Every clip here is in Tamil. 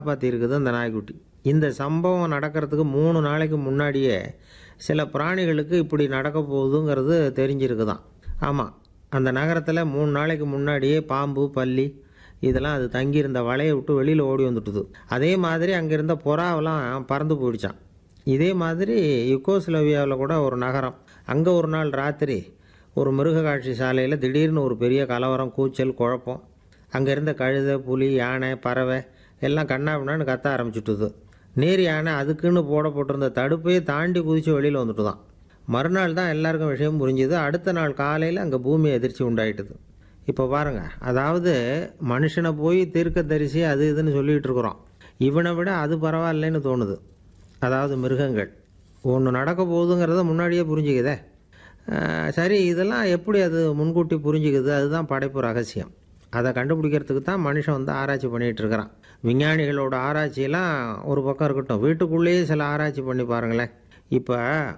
காப்பாற்றிருக்குது அந்த நாய்க்குட்டி இந்த சம்பவம் நடக்கிறதுக்கு மூணு நாளைக்கு முன்னாடியே சில பிராணிகளுக்கு இப்படி நடக்க போகுதுங்கிறது தெரிஞ்சிருக்குதான் ஆமாம் அந்த நகரத்தில் மூணு நாளைக்கு முன்னாடியே பாம்பு பல்லி இதெல்லாம் அது தங்கியிருந்த வலையை விட்டு வெளியில் ஓடி வந்துட்டுது அதே மாதிரி அங்கே இருந்த புறாவெல்லாம் பறந்து போயிடுச்சான் இதே மாதிரி யுகோஸ்லோவியாவில் கூட ஒரு நகரம் அங்கே ஒரு நாள் ராத்திரி ஒரு மிருக காட்சி சாலையில் திடீர்னு ஒரு பெரிய கலவரம் கூச்சல் குழப்பம் அங்கே இருந்த கழுதை புலி யானை பறவை எல்லாம் கண்ணாபின்னான்னு கத்த ஆரம்பிச்சுட்டுது நேர் யானை அதுக்குன்னு போடப்பட்டிருந்த தடுப்பையே தாண்டி குதித்து வெளியில் வந்துட்டு தான் மறுநாள் தான் எல்லாருக்கும் விஷயம் புரிஞ்சுது அடுத்த நாள் காலையில் அங்கே பூமி எதிர்ச்சி உண்டாயிட்டுது இப்போ பாருங்க அதாவது மனுஷனை போய் தீர்க்க தரிசி அது இதுன்னு சொல்லிகிட்டு இருக்கிறோம் இவனை விட அது பரவாயில்லைன்னு தோணுது அதாவது மிருகங்கள் ஒன்று நடக்க போகுதுங்கிறத முன்னாடியே புரிஞ்சுக்குதே அஹ் சரி இதெல்லாம் எப்படி அது முன்கூட்டி புரிஞ்சுக்குது அதுதான் படைப்பு ரகசியம் அதை கண்டுபிடிக்கிறதுக்கு தான் மனுஷன் வந்து ஆராய்ச்சி பண்ணிகிட்டு இருக்கிறான் விஞ்ஞானிகளோட ஆராய்ச்சியெல்லாம் ஒரு பக்கம் இருக்கட்டும் வீட்டுக்குள்ளேயே சில ஆராய்ச்சி பண்ணி பாருங்களேன் இப்போ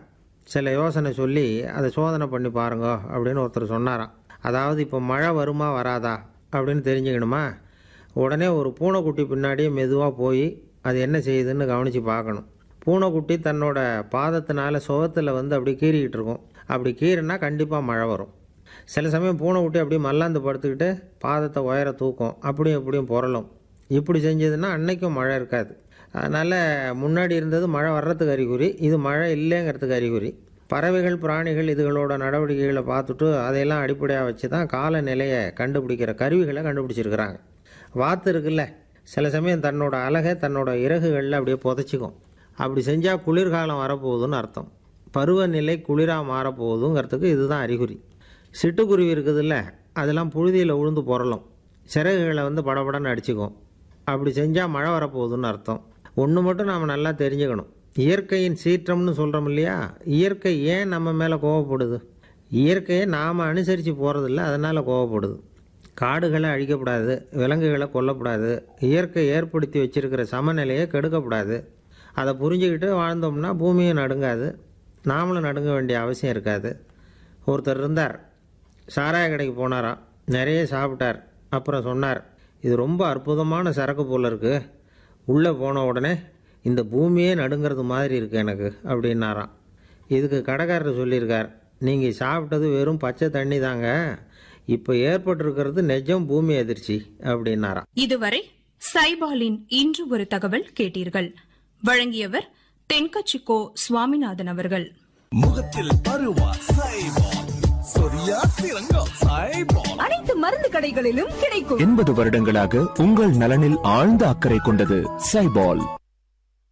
சில யோசனை சொல்லி அதை சோதனை பண்ணி பாருங்க அப்படின்னு ஒருத்தர் சொன்னாராம் அதாவது இப்போ மழை வருமா வராதா அப்படின்னு தெரிஞ்சுக்கணுமா உடனே ஒரு பூனைக்குட்டி பின்னாடியே மெதுவாக போய் அது என்ன செய்யுதுன்னு கவனித்து பார்க்கணும் பூனைக்குட்டி தன்னோட பாதத்தினால சுகத்தில் வந்து அப்படி கீறிக்கிட்டு இருக்கும் அப்படி கீறினா கண்டிப்பாக மழை வரும் சில சமயம் பூனைக்குட்டி அப்படியே மல்லாந்து படுத்துக்கிட்டு பாதத்தை உயர தூக்கும் அப்படியும் இப்படியும் புரளும் இப்படி செஞ்சதுன்னா அன்னைக்கும் மழை இருக்காது அதனால் முன்னாடி இருந்தது மழை வர்றதுக்கு அறிகுறி இது மழை இல்லைங்கிறதுக்கு அறிகுறி பறவைகள் பிராணிகள் இதுகளோட நடவடிக்கைகளை பார்த்துட்டு அதையெல்லாம் அடிப்படையாக வச்சு தான் காலநிலையை கண்டுபிடிக்கிற கருவிகளை கண்டுபிடிச்சிருக்கிறாங்க வாத்து இருக்குல்ல சில சமயம் தன்னோட அழகை தன்னோட இறகுகளில் அப்படியே புதைச்சிக்கும் அப்படி செஞ்சால் குளிர்காலம் வரப்போகுதுன்னு அர்த்தம் பருவநிலை குளிராக மாறப்போகுதுங்கிறதுக்கு இதுதான் அறிகுறி சிட்டுக்குருவி இருக்குதுல்ல அதெல்லாம் புழுதியில் உழுந்து புரளும் சிறகுகளை வந்து படபடன்னு அடிச்சுக்கும் அப்படி செஞ்சால் மழை வரப்போகுதுன்னு அர்த்தம் ஒன்று மட்டும் நாம் நல்லா தெரிஞ்சுக்கணும் இயற்கையின் சீற்றம்னு சொல்கிறோம் இல்லையா இயற்கை ஏன் நம்ம மேலே கோவப்படுது இயற்கையை நாம் அனுசரித்து போகிறதில்ல அதனால் கோவப்படுது காடுகளை அழிக்கக்கூடாது விலங்குகளை கொல்லக்கூடாது இயற்கை ஏற்படுத்தி வச்சிருக்கிற சமநிலையை கெடுக்கக்கூடாது அதை புரிஞ்சுக்கிட்டு வாழ்ந்தோம்னா பூமியும் நடுங்காது நாமளும் நடுங்க வேண்டிய அவசியம் இருக்காது ஒருத்தர் இருந்தார் சாராய கடைக்கு போனாராம் நிறைய சாப்பிட்டார் அப்புறம் சொன்னார் இது ரொம்ப அற்புதமான சரக்கு போல இருக்கு உள்ளே போன உடனே இந்த பூமியே நடுங்கிறது மாதிரி இருக்கு எனக்கு அப்படின்னாராம் இதுக்கு கடைக்காரர் சொல்லியிருக்கார் நீங்கள் சாப்பிட்டது வெறும் பச்சை தண்ணி தாங்க இப்போ ஏற்பட்டிருக்கிறது நிஜம் பூமி அதிர்ச்சி அப்படின்னாராம் இதுவரை சைபாலின் இன்று ஒரு தகவல் கேட்டீர்கள் வழங்கியவர் தென்கச்சிக்கோ சுவாமிநாதன் அவர்கள் முகத்தில் பருவா சைபால் சொரியா சிறங்கா சைபால் அனைத்து மருந்து கடைகளிலும் கிடைக்கும் எண்பது வருடங்களாக உங்கள் நலனில் ஆழ்ந்த அக்கறை கொண்டது சைபால்